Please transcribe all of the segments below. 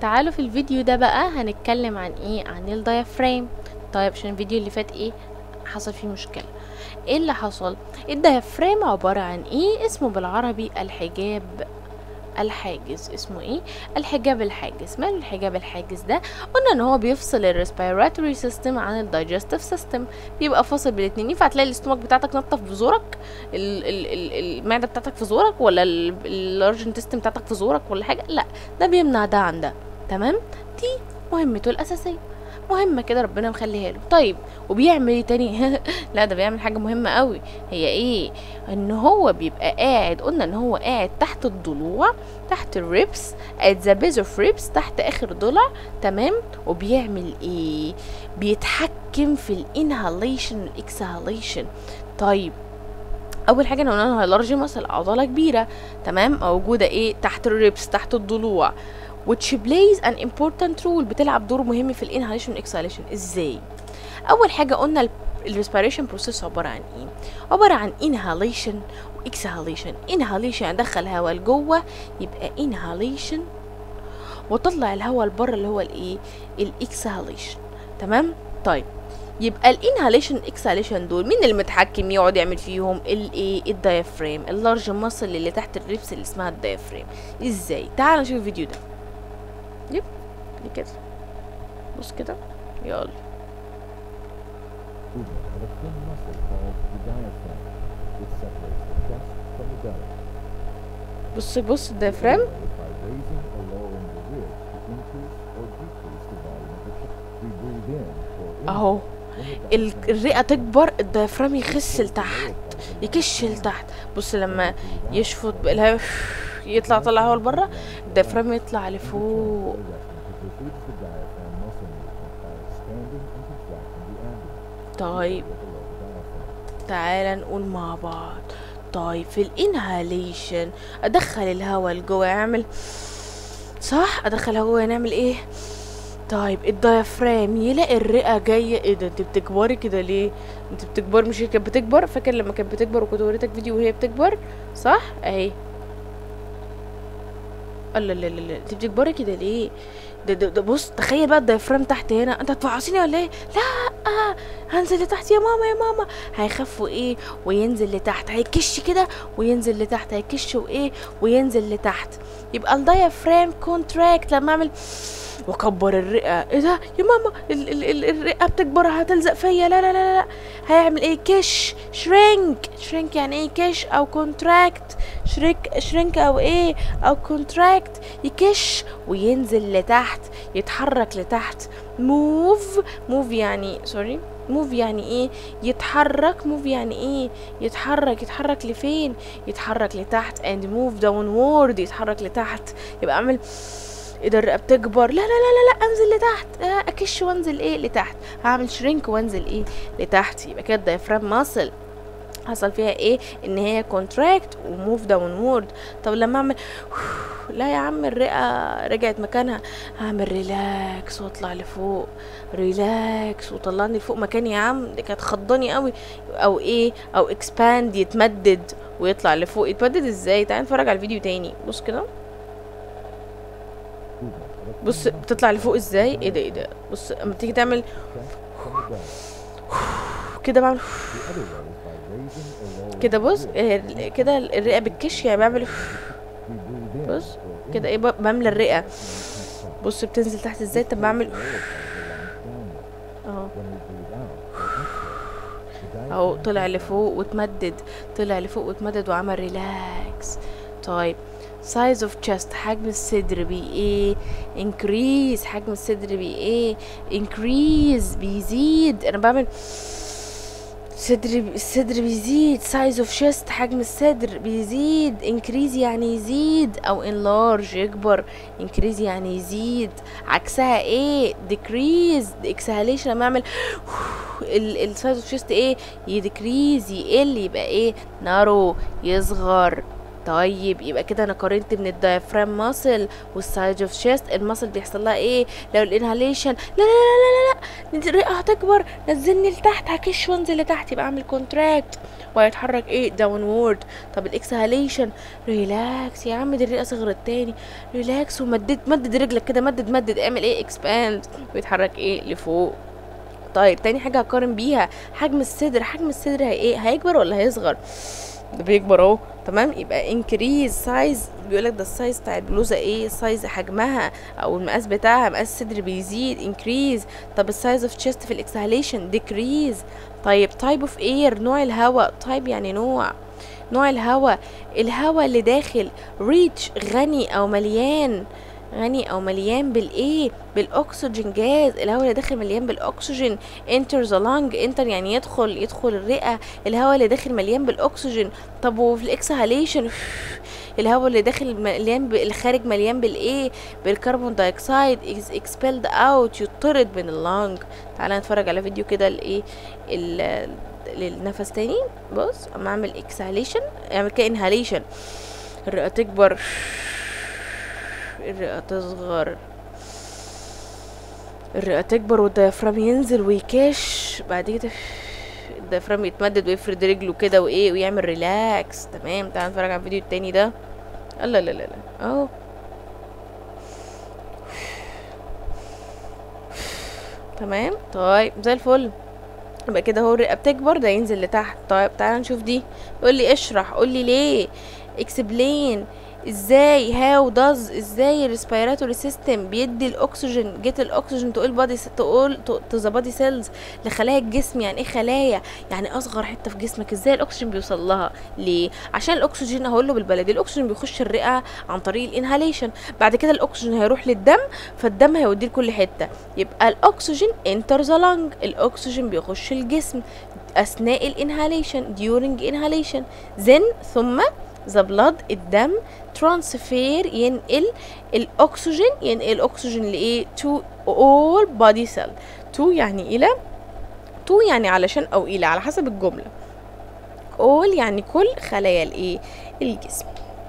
تعالوا في الفيديو ده بقى هنتكلم عن ايه عن الدايفرام طيب عشان الفيديو اللي فات ايه حصل فيه مشكلة ايه اللي حصل الدايفرام عبارة عن ايه اسمه بالعربي الحجاب الحاجز اسمه ايه الحجاب الحاجز ماله الحجاب الحاجز ده قلنا ان هو بيفصل الريسبيراتوري سيستم عن الدايجستيف سيستم بيبقى فاصل بين الاتنين ينفع تلاقي الاستومك بتاعتك نطه في زورك ال- ال- ال- المعده بتاعتك في زورك ولا اللارج انتستين بتاعتك في زورك ولا حاجه لا ده بيمنع ده عن ده تمام دي مهمته الاساسيه مهمه كده ربنا مخليها له طيب وبيعمل ايه تاني لا ده بيعمل حاجه مهمه قوي هي ايه ان هو بيبقى قاعد قلنا ان هو قاعد تحت الضلوع تحت الريبس at the base of ribs تحت اخر ضلع تمام وبيعمل ايه بيتحكم في الانهاليشن والاكسهاليشن طيب اول حاجه احنا قلنا لارج مسل عضله كبيره تمام موجوده ايه تحت الريبس تحت الضلوع which plays an important role بتلعب دور مهم في الانهاليشن والاكسهاليشن ازاي اول حاجه قلنا الريسبيريشن بروسيس عباره عن ايه عباره عن inhalation واكسهاليشن inhalation ادخل هواء لجوه يبقى inhalation واطلع الهواء لبره اللي هو الايه الاكسهاليشن تمام طيب يبقى الانهاليشن اكسهاليشن دول مين اللي متحكم يقعد يعمل فيهم الايه الدايفرام اللارج ماسل اللي تحت الريبس اللي اسمها الدايفرام ازاي تعال نشوف الفيديو ده يب دي كده بص كده يلا movement of a thin muscle called the diaphragm, which separates the chest from the belly. بص بص الدايفرام By raising or lowering the ribs to increase or decrease the volume of the chest. We breathe in or اهو inhale when the ال- diaphragm الرئه تكبر الدايفرام يخس لتحت يكش لتحت بص لما يشفط الهواء يطلع طلع هوا لبره الدايفرام يطلع لفوق precedes the diaphragm muscle movement by expanding and contracting the abdomen. طيب below the diaphragm. تعالى نقول مع بعض طيب في الانهاليشن ادخل الهواء لجوه يعمل صح ادخل هوا جوه نعمل ايه طيب الدايفرام يلاقي الرئه جايه ايه ده انت بتكبري كده ليه انت بتكبر مش هي كانت بتكبر فاكر لما كانت بتكبر وكنت وريتك فيديو وهي بتكبر صح اهي الله لا لا لا انت بتكبري كده ليه ده, ده, ده بص تخيل بقى الدايفرام تحت هنا انت هتفعصيني ولا ايه لا هنزل لتحت يا ماما يا ماما هيخفوا ايه وينزل لتحت هيكش كده وينزل لتحت هيكش وايه وينزل لتحت يبقى الدايفرام كونتراكت لما اعمل واكبر الرئه ايه ده يا ماما ال ال ال الرئه بتكبر هتلزق فيا لا لا لا لا هيعمل ايه كش شرينك شرينك يعني ايه كش او كونتراكت شريك شرينك او ايه او كونتراكت يكش وينزل لتحت يتحرك لتحت موف موف يعني سوري موف يعني ايه يتحرك موف يعني ايه يتحرك يتحرك لفين يتحرك لتحت and move downward يتحرك لتحت يبقى اعمل ايه ده الرئه بتكبر لا لا لا لا لا انزل لتحت آه، اكش وانزل ايه لتحت هعمل شرينك وانزل ايه لتحت يبقى كده الدايفرام ماسل حصل فيها ايه ان هي كونتراكت وموف داون وورد طب لما اعمل لا يا عم الرئه رجعت مكانها هعمل ريلاكس واطلع لفوق ريلاكس وطلعني لفوق مكاني يا عم دي كانت خضاني قوي او ايه او اكسباند يتمدد ويطلع لفوق يتمدد ازاي تعال نتفرج على الفيديو تاني بص كده Movement of a بص بتطلع لفوق ازاي ايه ده ايه ده بص اما تيجي تعمل chest from the belly. كده بعمل The other way is by raising or lowering كده the بص ribs إيه، كده الرئه بتكش يعني بعمل We breathe in بص or كده inhale ايه ب- بملى الرئه when we contract. بص بتنزل تحت ازاي طب بعمل The lower part of the lungs downward. اهو When we breathe out or exhale, the اهو diaphragm طلع contracts. لفوق واتمدد طلع لفوق واتمدد وعمل ريلاكس طيب size of chest حجم الصدر بي ايه increase حجم الصدر بي ايه increase بيزيد انا بعمل صدر الصدر بيزيد size of chest حجم الصدر بيزيد increase يعني يزيد او enlarge يكبر increase يعني يزيد عكسها ايه decrease exhalation لما اعمل السايز اوف chest ايه يديكريز يقل يبقى ايه نارو يصغر طيب يبقى كده انا قارنت من الدايفرام ماسل والسايد اوف شيست الماسل بيحصل لها ايه لو الانهاليشن لا لا لا لا لا لا دي الرئه هتكبر نزلني لتحت هكش وانزل لتحت يبقى اعمل كونتراكت وهيتحرك ايه داون وورد طب الاكسهاليشن ريلاكس يا عم دي الرئه صغرت تاني ريلاكس ومدد مدد رجلك كده مدد مدد اعمل ايه اكسباند ويتحرك ايه لفوق طيب تاني حاجه هقارن بيها حجم الصدر حجم الصدر هي ايه هيكبر ولا هيصغر ده بيكبر اهو تمام يبقى انكريز سايز بيقولك ده السايز بتاع البلوزه ايه سايز حجمها او المقاس بتاعها مقاس الصدر بيزيد انكريز طب السايز اوف تشيست في الاكسهاليشن ديكريز طيب تايب اوف اير نوع الهواء تايب يعني نوع نوع الهواء الهواء اللي داخل ريتش غني او مليان غني او مليان بالايه بالاكسجين جاز الهواء اللي داخل مليان بالاكسجين انتر ذا لانج انتر يعني يدخل يدخل الرئه الهواء اللي داخل مليان بالاكسجين طب وفي الاكسهاليشن الهواء اللي داخل مليان ب... الخارج مليان بالايه بالكربون دايوكسيد اكسبيلد اوت يطرد من اللانج تعالى نتفرج على فيديو كده الايه ال- للنفس تاني بص اما اعمل اكسهاليشن اعمل كده انهاليشن الرئه تكبر الرئه تصغر الرئه تكبر والديافرام ينزل ويكش بعد كده الديافرام يتمدد ويفرد رجله كده وايه ويعمل ريلاكس تمام تعال نتفرج على الفيديو التاني ده لا لا لا لا اهو تمام طيب زي الفل يبقى كده هو الرئه بتكبر ده ينزل لتحت طيب تعالى نشوف دي قول لي اشرح قول لي ليه اكسبلين ازاي هاو داز ازاي الريسبيراتوري سيستم بيدي الاكسجين جيت الاكسجين تقول بادي تقول تو ذا بادي سيلز لخلايا الجسم يعني ايه خلايا يعني اصغر حته في جسمك ازاي الاكسجين بيوصل لها ليه عشان الاكسجين هقول له بالبلدي الاكسجين بيخش الرئه عن طريق الانهاليشن بعد كده الاكسجين هيروح للدم فالدم هيوديه لكل حته يبقى الاكسجين انتر ذا لانج الاكسجين بيخش الجسم اثناء الانهاليشن during inhalation then ثم ذا بلاد الدم ترانسفير ينقل الاكسجين ينقل الاكسجين لايه تو all body cell تو يعني الى تو يعني علشان او الى على حسب الجمله all يعني كل خلايا الايه الجسم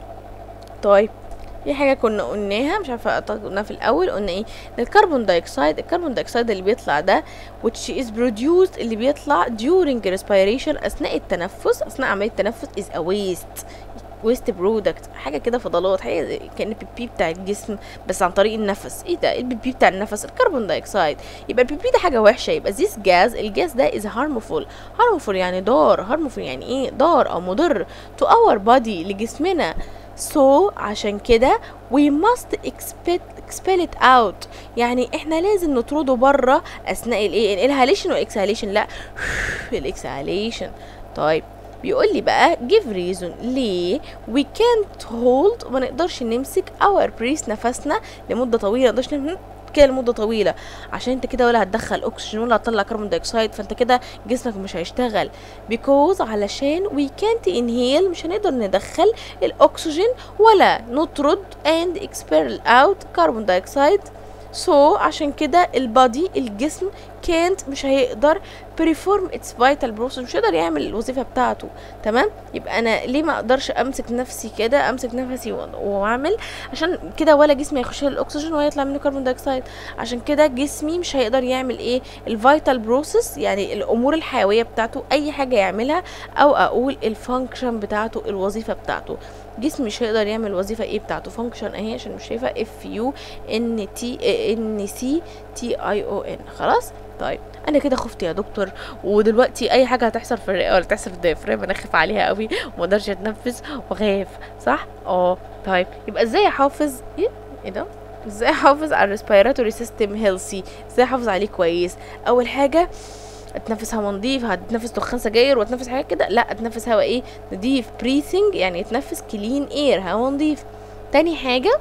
طيب دي حاجة كنا قلناها مش عارفة قلنا في الأول قلنا ايه الكربون دايوكسيد الكربون دايوكسيد اللي بيطلع ده which is produced اللي بيطلع during respiration أثناء التنفس أثناء عملية التنفس is a waste ويست برودكت حاجه كده فضلات حاجه زي- كان البي بي بتاع الجسم بس عن طريق النفس ايه ده البي بي بتاع النفس الكربون دايوكسيد يبقى البي بي ده حاجه وحشه يبقى this جاز الجاز ده is harmful harmful يعني ضار harmful يعني ايه ضار او مضر to our body لجسمنا so عشان كده we must expel, expel it out يعني احنا لازم نطرده بره اثناء الايه الانهاليشن والاكسهاليشن لا الاكسهاليشن طيب بيقول لي بقى give reason ليه we can't hold ما نقدرش نمسك our breath نفسنا لمده طويله ما نقدرش نم- كده لمده طويله عشان انت كده ولا هتدخل اكسجين ولا هتطلع كربون دايوكسيد فانت كده جسمك مش هيشتغل because علشان we can't inhale مش هنقدر ندخل الاكسجين ولا نطرد and expel out carbon dioxide so عشان كده البادي الجسم كانت مش هيقدر perform its vital process مش هيقدر يعمل الوظيفة بتاعته تمام يبقى انا ليه ما اقدرش امسك نفسي كده امسك نفسي و- واعمل عشان كده ولا جسمي هيخش له الاكسجين ولا يطلع منه كربون دايوكسيد عشان كده جسمي مش هيقدر يعمل ايه الفيتال بروسيس يعني الامور الحيويه بتاعته اي حاجه يعملها او اقول الفانكشن بتاعته الوظيفه بتاعته جسمي مش هيقدر يعمل الوظيفه ايه بتاعته فانكشن اهي عشان مش شايفه اف يو ان تي ان سي تي اي او ان خلاص طيب انا كده خفت يا دكتور ودلوقتي اي حاجه هتحصل في الرئه ولا تحصل في الديافرام انا خايف عليها قوي وما اقدرش اتنفس واخاف صح اه طيب يبقى ازاي احافظ ايه ايه ده ازاي احافظ على الريسبيراتوري سيستم هيلثي ازاي احافظ عليه كويس اول حاجه اتنفس هوا نضيف هتنفس دخان سجاير واتنفس حاجات كده لا اتنفس هوا ايه نضيف بريثنج يعني اتنفس كلين اير هوا نضيف تاني حاجه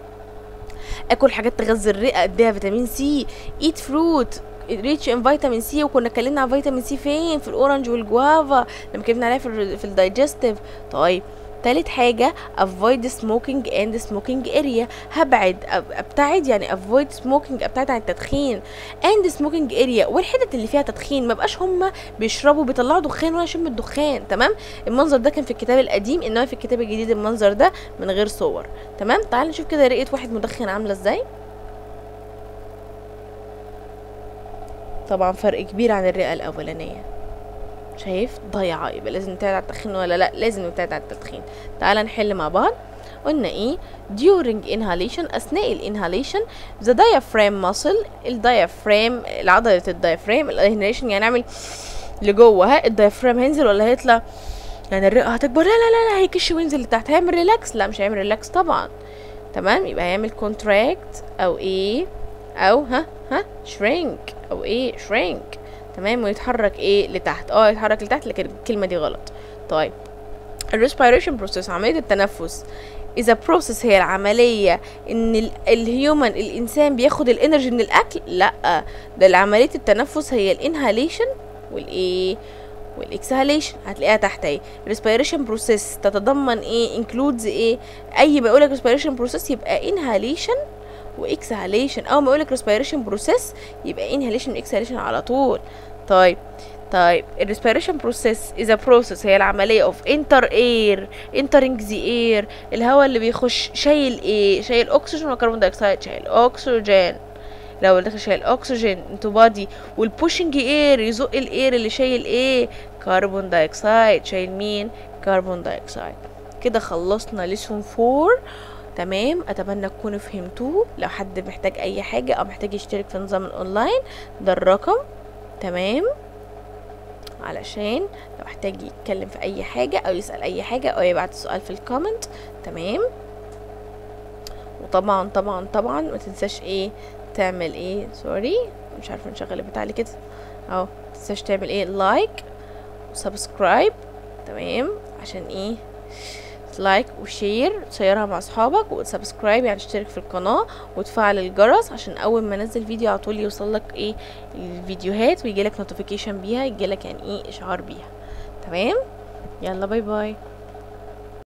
اكل حاجات تغذي الرئه اديها فيتامين سي ايت فروت ريتش ان فيتامين سي وكنا اتكلمنا عن فيتامين سي فين في الاورنج والجوافا لما اتكلمنا عليها في ال في الدايجستيف طيب تالت حاجة avoid smoking and smoking area هبعد أب- ابتعد يعني avoid smoking ابتعد عن التدخين and smoking area والحتت اللي فيها تدخين ما بقاش هما بيشربوا بيطلعوا دخان وانا اشم الدخان تمام المنظر ده كان في الكتاب القديم انما في الكتاب الجديد المنظر ده من غير صور تمام تعال نشوف كده رئة واحد مدخن عاملة ازاي طبعا فرق كبير عن الرئة الأولانية شايف ضايعة يبقى لازم نبتعد عن التدخين ولا لا لازم نبتعد عن التدخين تعال نحل مع بعض قلنا ايه during inhalation اثناء الانهاليشن the diaphragm muscle الدايفرام العضلة الدايفرام الانهاليشن يعني نعمل لجوه ها الدايفرام هينزل ولا هيطلع يعني الرئة هتكبر لا لا لا, لا هيكش وينزل لتحت هيعمل ريلاكس لا مش هيعمل ريلاكس طبعا تمام يبقى هيعمل كونتراكت او ايه او ها ها شرينك او ايه شرينك تمام ويتحرك ايه لتحت اه يتحرك لتحت لكن الكلمه دي غلط طيب الريسبيريشن بروسيس عمليه التنفس اذا بروسيس هي العمليه ان ال- الهيومن الانسان بياخد الانرجي من الاكل لا ده عمليه التنفس هي الانهاليشن والايه والاكسهاليشن هتلاقيها تحت اهي respiration process تتضمن ايه includes ايه اي ما يقولك respiration process يبقى inhalation واكسهاليشن اول ما يقولك respiration process يبقى inhalation واكسهاليشن على طول طيب طيب الريسبيريشن بروسيس is a process هي العملية of enter air entering the air الهواء اللي بيخش شايل ايه شايل اكسجين ولا كربون دايوكسيد شايل اكسجين لو داخل شايل اكسجين انتو بادي والبوشنج اير يزق الاير اللي شايل ايه كربون دايوكسيد شايل مين كربون دايوكسيد كده خلصنا ليسون فور تمام اتمنى تكونوا فهمتوه لو حد محتاج اي حاجه او محتاج يشترك في نظام الاونلاين ده الرقم تمام علشان لو احتاج يتكلم في اي حاجه او يسال اي حاجه او يبعت سؤال في الكومنت تمام وطبعا طبعا طبعا ما تنساش ايه تعمل ايه سوري مش عارفه نشغل البتاع اللي كده اهو ما تنساش تعمل ايه لايك وسبسكرايب تمام عشان ايه لايك وشير تشيرها مع اصحابك وسبسكرايب يعني تشترك في القناه وتفعل الجرس عشان اول ما انزل فيديو على طول يوصلك ايه الفيديوهات ويجيلك نوتيفيكيشن بيها يجيلك يعني ايه اشعار بيها تمام يلا باي باي